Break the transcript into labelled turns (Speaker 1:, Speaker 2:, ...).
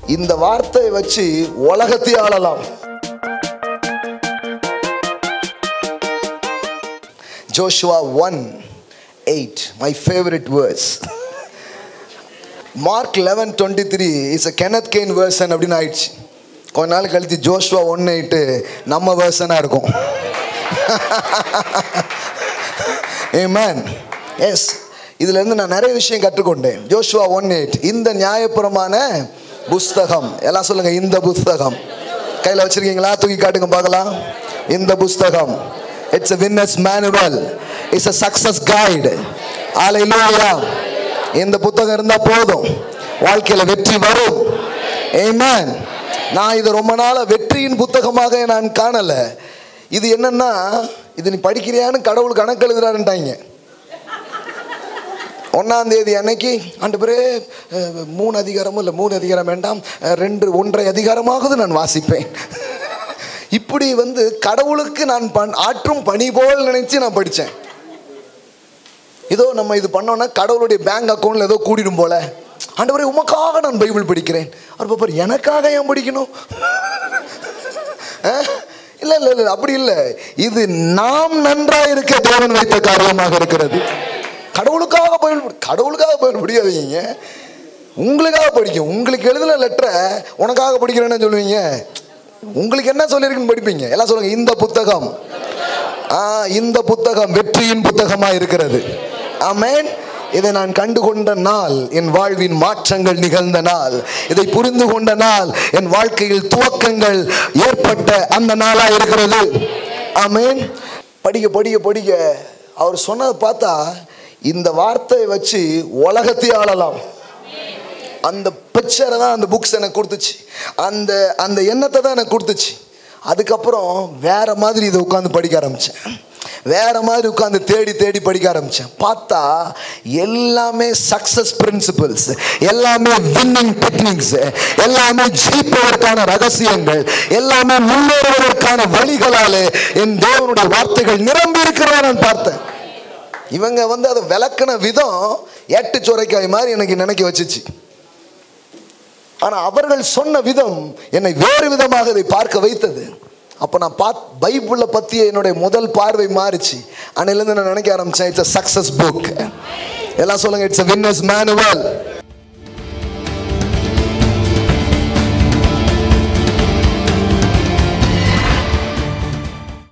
Speaker 1: இந்த வார்த்தையை வச்சு உலகத்தை ஆளலாம் Joshua one eight my favourite verse Mark eleven twenty three is a Kenneth Hagin version அப்படின்னு ஆயிடுச்சு கொஞ்ச நாள் கழித்து ஜோஷ்வா ஒன் எயிட்டு நம்ம வேர்சனாக இருக்கும் ஏமேன் எஸ் இதுலேருந்து நான் நிறைய விஷயம் கற்றுக்கொண்டேன் ஜோஷுவா ஒன் எயிட் இந்த நியாயப்புறமான புஸ்தகம் எல்லாம் சொல்லுங்க இந்த புஸ்தகம் கையில் வச்சிருக்கீங்களா தூக்கி காட்டுங்க பார்க்கலாம் இந்த புஸ்தகம் it's a winners manual it's a success guide ஆலையிலூயா இந்த புத்தகம் இருந்தால் போதும் வாழ்க்கையில் வெற்றி வரும் ஏமேன் நான் இதை ரொம்ப நாளாக வெற்றியின் புத்தகமாக நான் காணலை இது என்னன்னா இது நீ படிக்கிறியான்னு கடவுள் கணக்கு எழுதுறாருன்ட்டாங்க ஒன்றாம் தேதி அன்னைக்கு ஆண்டு பேரே மூணு அதிகாரமும் இல்லை மூணு அதிகாரம் வேண்டாம் அஹ், ரெண்டு ஒன்றரை அதிகாரமாவது நான் வாசிப்பேன் இப்படி வந்து கடவுளுக்கு நான் பண் ஆற்றும் பணி போல் நினைச்சு நான் படித்தேன் ஏதோ நம்ம இது பண்ணோன்னா கடவுளுடைய பேங்க் அக்கௌண்ட்ல ஏதோ கூடிடும் போல ஆண்டவரே உமக்காக நான் பைபிள் படிக்கிறேன் அவர் பாப்பார் எனக்காக ஏன் படிக்கணும் அஹ்? இல்ல இல்ல இல்ல அப்படி இல்ல இது நாம் நன்றா இருக்க தேவன் வைத்த காரியமாக இருக்கிறது கடவுளுக்காக பைபிள் படி- கடவுளுக்காக பைபிள் படிக்காதீங்க உங்களுக்காக படிக்கும் உங்களுக்கு எழுதின லெட்டரை உனக்காக படிக்கிறேன்னு சொல்லுவீங்க உங்களுக்கு என்ன சொல்லியிருக்குன்னு படிப்பீங்க எல்லாம் சொல்லுங்க இந்த புத்தகம் ஆ இந்த புத்தகம் வெற்றியின் புத்தகமா இருக்கிறது ஆமென் இதை நான் கண்டு கொண்ட நாள் என் வாழ்வின் மாற்றங்கள் நிகழ்ந்த நாள் இதை புரிந்து கொண்ட நாள் என் வாழ்க்கையில் துவக்கங்கள் ஏற்பட்ட அந்த நாளா இருக்கிறது ஆமென் படிக்க படிக்க படிக்க அவர் சொன்னதை பார்த்தா இந்த வார்த்தையை வச்சு உலகத்தை ஆளலாம் அந்த பிக்சரை தான் அந்த புக்ஸ் எனக்கு கொடுத்துச்சு அந்த அந்த எண்ணத்தை தான் எனக்கு கொடுத்துச்சு அதுக்கப்புறம் வேற மாதிரி இதை உட்காந்து படிக்க ஆரம்பித்தேன் வேற மாதிரி உட்காந்து தேடி தேடி படிக்க ஆரம்பித்தேன் பார்த்தா எல்லாமே சக்ஸஸ் பிரின்சிபல்ஸ் எல்லாமே வின்னிங் டெக்னிக்ஸ் எல்லாமே ஜெயிப்பதற்கான ரகசியங்கள் எல்லாமே முன்னேறுவதற்கான வழிகளாலே என் தேவனுடைய வார்த்தைகள் நிரம்பி இருக்கிறதா நான் பார்த்தேன் இவங்க வந்து அதை விளக்குன விதம் எட்டு சுரைக்காய் மாதிரி எனக்கு நினைக்க வச்சுச்சு ஆனால் அவர்கள் சொன்ன விதம் என்னை வேறு விதமாக இதை பார்க்க வைத்தது அப்போ நான் பாத் பைபிளை பற்றிய என்னுடைய முதல் பார்வை மாறிச்சு அன்னையிலேருந்து நான் நினைக்க ஆரம்பித்தேன் இட்ஸ் அ சக்ஸஸ் புக் எல்லாம் சொல்லுங்க இட்ஸ் அ வின்னர்ஸ் மேனுவல்